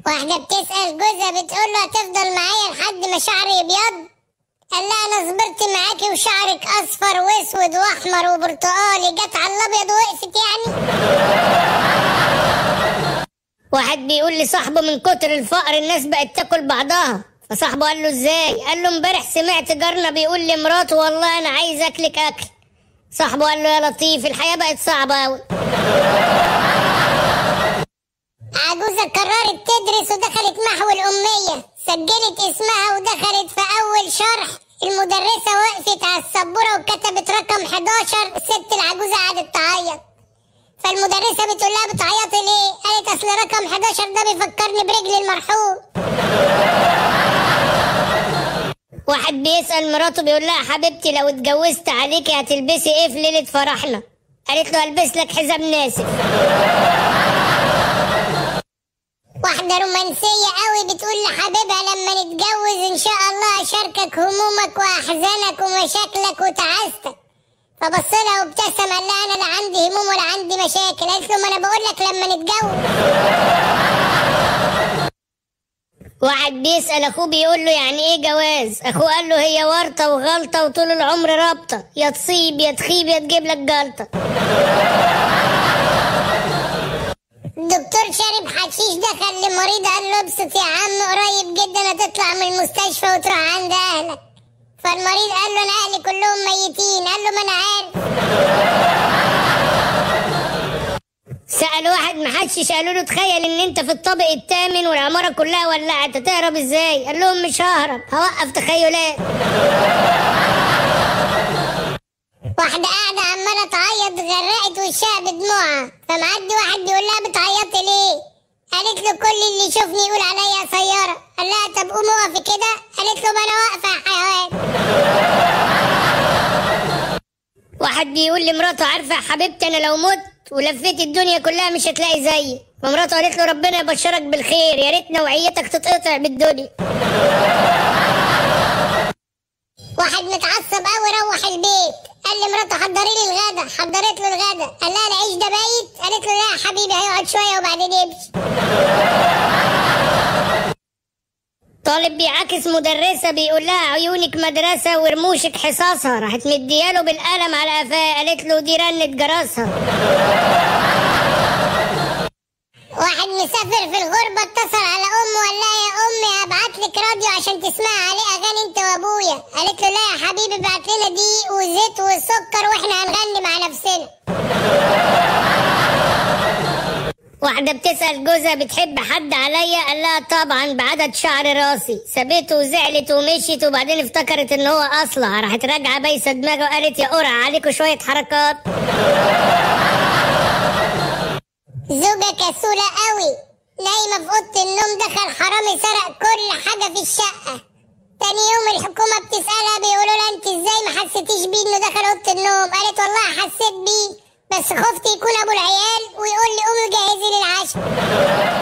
واحدة بتسأل جوزها بتقول له هتفضل معايا لحد ما شعري يبيض قال لها انا صبرت معاكي وشعرك اصفر واسود واحمر وبرتقالي جت على الابيض وقفت يعني واحد بيقول لصاحبه من كتر الفقر الناس بقت تاكل بعضها فصاحبه قال له ازاي قال له امبارح سمعت جارنا بيقول لمراته والله انا عايز اكلك اكل صاحبه قال له يا لطيف الحياه بقت صعبه قوي عجوزة قررت تدرس ودخلت محو الأمية سجلت اسمها ودخلت في أول شرح المدرسة وقفت على السبورة وكتبت رقم 11 الست العجوزة قعدت تعيط فالمدرسة بتقول لها بتعيطي ليه؟ قالت أصل رقم 11 ده بيفكرني برجل المرحوم واحد بيسأل مراته بيقول لها حبيبتي لو اتجوزت عليكي هتلبسي ايه في ليلة فرحنا؟ قالت له البس لك حزام ناسف واحدة رومانسية قوي بتقول لحبيبها لما نتجوز ان شاء الله اشاركك همومك واحزانك ومشاكلك وتعاستك فبص لها وابتسم قال لها انا لا عندي هموم ولا عندي مشاكل قالت له ما انا بقول لك لما نتجوز واحد بيسأل اخوه بيقول له يعني ايه جواز اخوه قال له هي ورطة وغلطة وطول العمر رابطة يا تصيب يا تخيب يا تجيب لك جلطة الدكتور شارب حشيش دخل لمريض قال له ابسط يا عم قريب جدا هتطلع من المستشفى وتروح عند اهلك فالمريض قال له انا اهلي كلهم ميتين قال له ما انا عارف سأل واحد محشش قالوا له تخيل ان انت في الطابق الثامن والعمارة كلها ولعت هتهرب ازاي قال لهم مش ههرب هوقف تخيلات واحدة قاعدة عمالة تعيط غرقت وشها بدموعها فمعدي واحد بيقول لها بتعيطي ليه؟ قالت له كل اللي يشوفني يقول عليا سيارة قال لها طب قومي اقفي كده قالت له ما انا واقفة يا حيوان واحد بيقول لمراته عارفة يا حبيبتي انا لو مت ولفيت الدنيا كلها مش هتلاقي زيي فمراته قالت له ربنا يبشرك بالخير يا ريت نوعيتك تتقطع بالدنيا واحد متعصب قوي روح البيت قال لمراته حضري لي الغدا حضرت له الغدا قال لها العيش ده بايت قالت له لا يا حبيبي هيقعد شويه وبعدين يمشي طالب بيعاكس مدرسة بيقول لها عيونك مدرسة ورموشك حصاصها راحت مدياله بالقلم على قفاه قالت له دي رنة جراسها واحد مسافر في الغربة اتصل على أمه وقال لها يا أمي هبعت لك راديو عشان تسمعي عليه أغاني أنت وأبويا قالت له لا يا حبيبي ابعت لنا دقيق وزيت وسكر وإحنا هنغني مع نفسنا واحدة بتسأل جوزها بتحب حد عليا قال لها طبعا بعدد شعر راسي سابته وزعلت ومشيت وبعدين افتكرت ان هو اصلها راحت راجعة بايسة دماغه وقالت يا قرع عليكوا شوية حركات زوجة كسولة قوي نايمة في أوضة النوم دخل حرامي سرق كل حاجة في الشقة تاني يوم الحكومة بتسألها بيقولوا لها انت ازاي ما حسيتيش بيه انه دخل أوضة النوم قالت والله حسيت بيه بس خفت يكون أبو العيال ويقول لي قومي جهزي لي العشاء